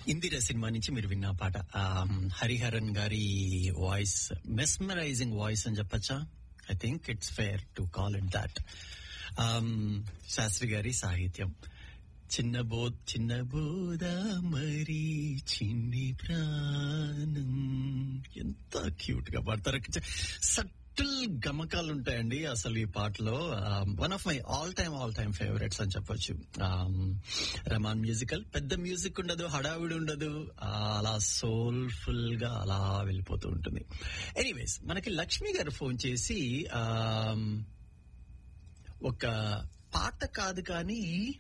Indira cinema నుంచి మీరు విన్న పాట ఆమ్, హరిహరన్ గారి వాయిస్ మెస్మరైజింగ్ వాయిస్ అని చెప్పచ్చా I think it's fair to call it that Sastri గారి సాహిత్యం చిన్న బో చిన్న బోధ మరి చిన్ని ప్రాణం ఎంత క్యూట్ గా పాడతారు సటిల్ గమకాలు ఉంటాయండి అసలు ఈ పాటలో one of my all time all time favourites అని చెప్పొచ్చు రమాన్ మ్యూజికల్ పెద్ద మ్యూజిక్ ఉండదు హడావిడి ఉండదు ఆ, అలా సోల్ఫుల్ గా అలా వెళ్ళిపోతూ ఉంటుంది ఎనీవేస్ మనకి లక్ష్మి గారు ఫోన్ చేసి ఆమ్, ఒక పాట కాదు కానీ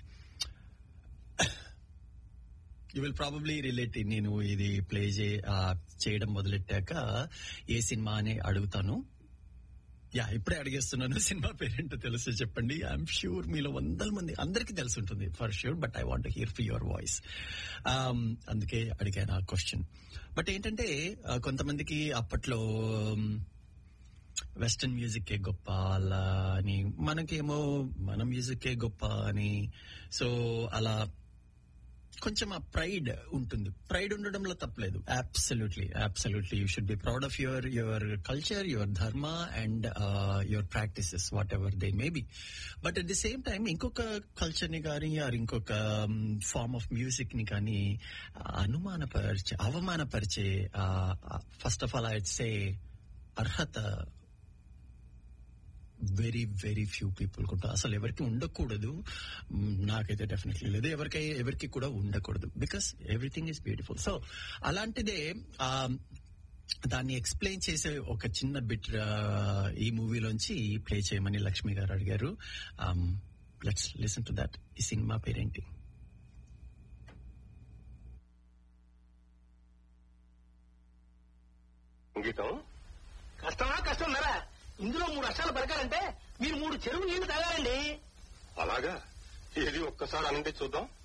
యూ విల్ ప్రాబబ్లీ రిలేట్ నేను ఇది ప్లే చేయడం మొదలెట్టాక ఏ సినిమా అని అడుగుతాను యా ఇప్పుడే అడిగేస్తున్నాను సినిమా పేరేంటో తెలుసు చెప్పండి ఐఎమ్ ష్యూర్ మీలో వందల మంది అందరికీ తెలిసి ఉంటుంది for sure but I want hear for your voice అందుకే అడిగాను ఆ క్వశ్చన్ బట్ ఏంటంటే ఆ, కొంతమందికి అప్పట్లో వెస్టర్న్ మ్యూజిక్ గొప్ప అలా అని మనకేమో మన మ్యూజిక్ గొప్ప అని సో అలా కొంచెం ఆ ప్రైడ్ ఉంటుంది ప్రైడ్ ఉండడంలో తప్పలేదు absolutely absolutely you should be proud of your your culture your dharma and your practices whatever they may be but at the same time ఇంకొక కల్చర్ ని కానీ ఆర్ ఇంకొక ఫార్మ్ ఆఫ్ మ్యూజిక్ ని కానీ అనుమానపరిచే అవమానపరిచే first of all I say అర్హత very very few people కూడా అసలు ఎవరికి ఉండకూడదు మ్, నాకైతే డెఫినెట్లీ లేదు ఎవరికి ఎవరికి కూడా ఉండకూడదు because everything is beautiful so అలాంటిదే ఆ, దాన్ని ఎక్స్ప్లెయిన్ చేసే ఒక చిన్న బిట్ ఈ మూవీలోంచి ప్లే చేయమని లక్ష్మి గారు అడిగారు లెట్స్ లిసన్ టు దట్ ఈ సినిమా పేరేంటి గీతం కష్టమా కష్టం నరా ఇందులో మూడు అక్షరాలు పలకాలంటే మీరు మూడు చెరువు నీళ్లు తాగాలండి అలాగా ఇది ఒక్కసారి అనండి చూద్దాం